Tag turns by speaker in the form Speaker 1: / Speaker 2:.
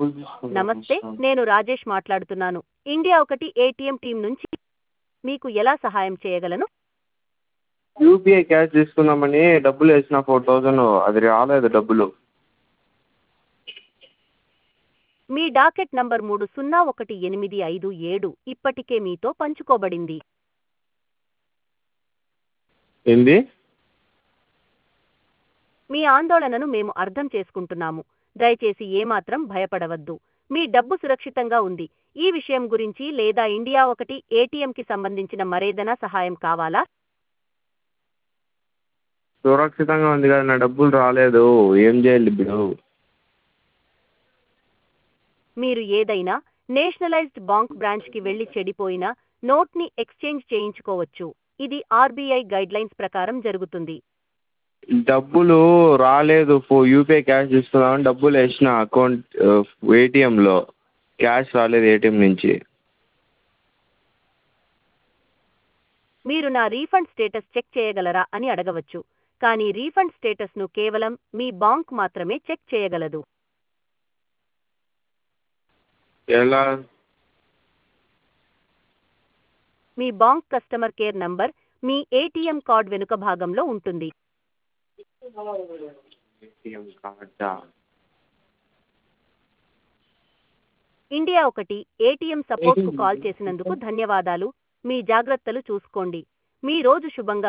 Speaker 1: డబ్బులు తీసుకున్నాను
Speaker 2: నమస్తే నేను రాజేష్ మాట్లాడుతున్నాను ఇండియా ఒకటి ఏటీఎం టీం నుంచి మీకు ఎలా సహాయం చేయగలను
Speaker 1: యూపీఐ క్యాష్ తీసుకుందామని డబ్బులు వేసిన ఫోర్ థౌజండ్ అది రాలేదు డబ్బులు
Speaker 2: మీ డాకెట్ నంబర్ మూడు సున్నా ఒకటి ఎనిమిది ఐదు ఏడు ఇప్పటికే మీతో పంచుకోబడింది
Speaker 1: ఏంది
Speaker 2: మీ ఆందోళనను మేము అర్థం చేసుకుంటున్నాము దయచేసి ఏమాత్రం భయపడవద్దు మీ డబ్బు సురక్షితంగా ఉంది ఈ విషయం గురించి లేదా ఇండియా ఒకటి ఏటీఎంకి సంబంధించిన మరేదైనా సహాయం కావాలా
Speaker 1: సురక్షితంగా ఉంది కదా నా డబ్బులు రాలేదు ఏం చేయాలి ఇప్పుడు
Speaker 2: మీరు ఏదైనా నేషనలైజ్డ్ బాంక్ బ్రాంచ్కి వెళ్లి చెడిపోయిన నోట్ని ఎక్స్చేంజ్ చేయించుకోవచ్చు ఇది ఆర్బీఐ గైడ్లైన్స్ ప్రకారం జరుగుతుంది
Speaker 1: డబ్బులు రాలేదు ఫో యూపీఐ క్యాష్ తీసుకుందామని డబ్బులు వేసిన అకౌంట్ ఏటీఎంలో క్యాష్ రాలేదు ఏటీఎం నుంచి
Speaker 2: మీరు నా రీఫండ్ స్టేటస్ చెక్ చేయగలరా అని అడగవచ్చు కానీ రీఫండ్ స్టేటస్ను కేవలం మీ బాంక్ మాత్రమే చెక్ చేయగలదు
Speaker 1: ఎలా
Speaker 2: మీ బాంక్ కస్టమర్ కేర్ నంబర్ మీ ఏటీఎం కార్డ్ వెనుక భాగంలో ఉంటుంది
Speaker 1: ఏటీఎం కార్డా
Speaker 2: ఇండియా ఒకటి ఏటీఎం సపోర్ట్కు కాల్ చేసినందుకు ధన్యవాదాలు మీ జాగ్రత్తలు చూసుకోండి మీ రోజు శుభంగా